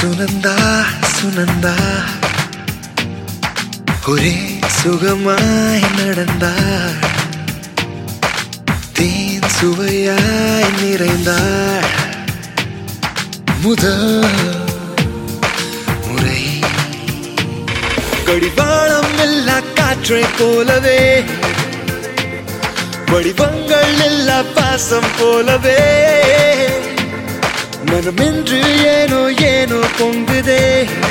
சுனந்தா சுனந்தா ஒரே சுகமாய் நடந்தாள் தேன் சுவையாய் நிறைந்தாள் முதல் முறை கடிவாளம் எல்லா காற்றை போலவே வடிவங்கள் எல்லா பாசம் போலவே மனமென்று ஏனோ ஏனோ பொங்குதே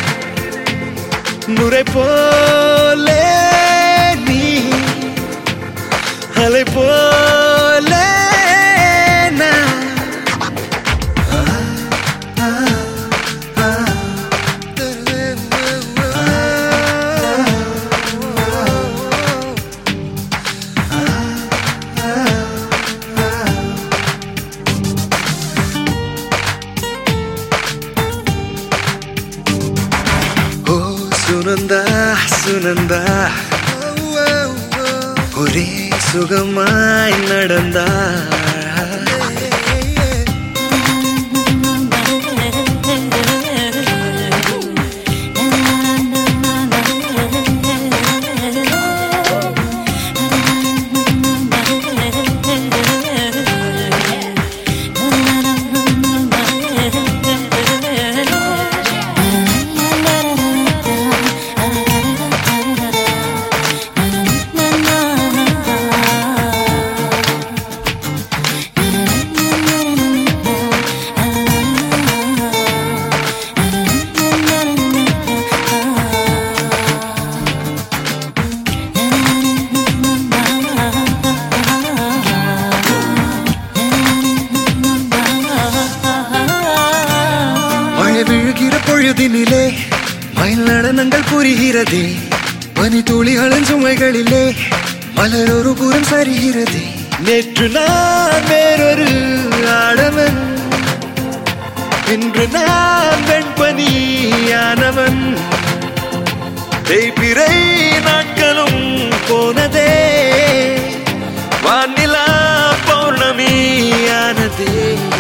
நுரை போலே நீ அலை போலே நான் ஓ சுனந்தா சுனந்தா ஒரே சுகமாய் நடந்தா மழை விழுகிற பொழுதினிலே மயில் நடனங்கள் புரிகிறதே பனி துளிகளின் சுமைகளிலே மலர் ஒரு புறம் சரிகிறதே நேற்று நான் வேறொரு ஆடவன் இன்று நான் வெண்பனியானவன் தேய்பிறை நாட்களும் போனதே வானிலா பௌர்ணமியானதே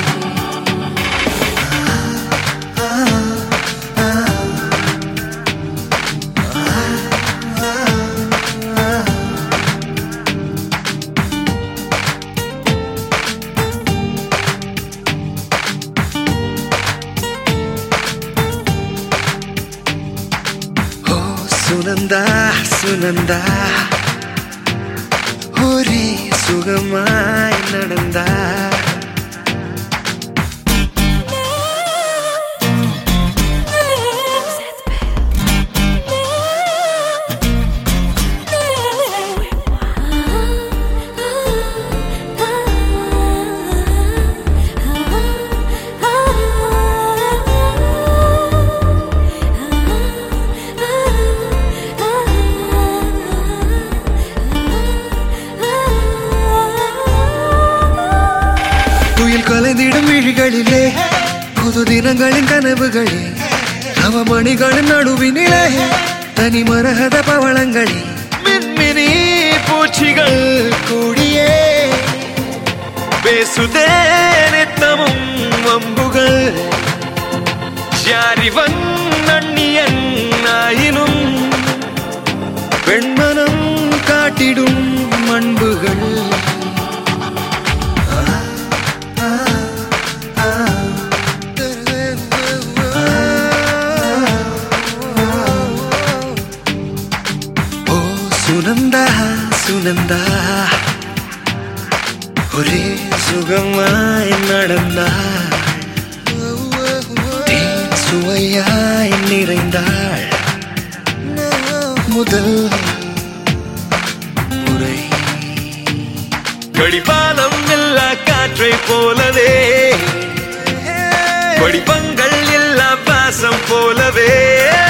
ஓ சுனந்தா சுனந்தா ஒரே சுகமாய் நடந்தா துயில் கலைந்திடும் விழிகளிலே புது தினங்களின் கனவுகளே நவமணிகளின் நடுவினிலே தனி மரகத பவளங்களே மின்மினி பூச்சிகள் கூடியே பேசுதே நித்தமும் வம்புகள் யாரிவன் நன்னியன் ஆயினும் பெண்மனம் காட்டிடும் மண்புகள் ஓ சுனந்தா சுனந்தா ஒரே சுகமாய் நடந்தா தேன் சுவையாய் நிறைந்தாள் முதல் முறை கடிவாளம் எல்லா காற்றை போலவே வடிவங்கள் எல்லா பாசம் போலவே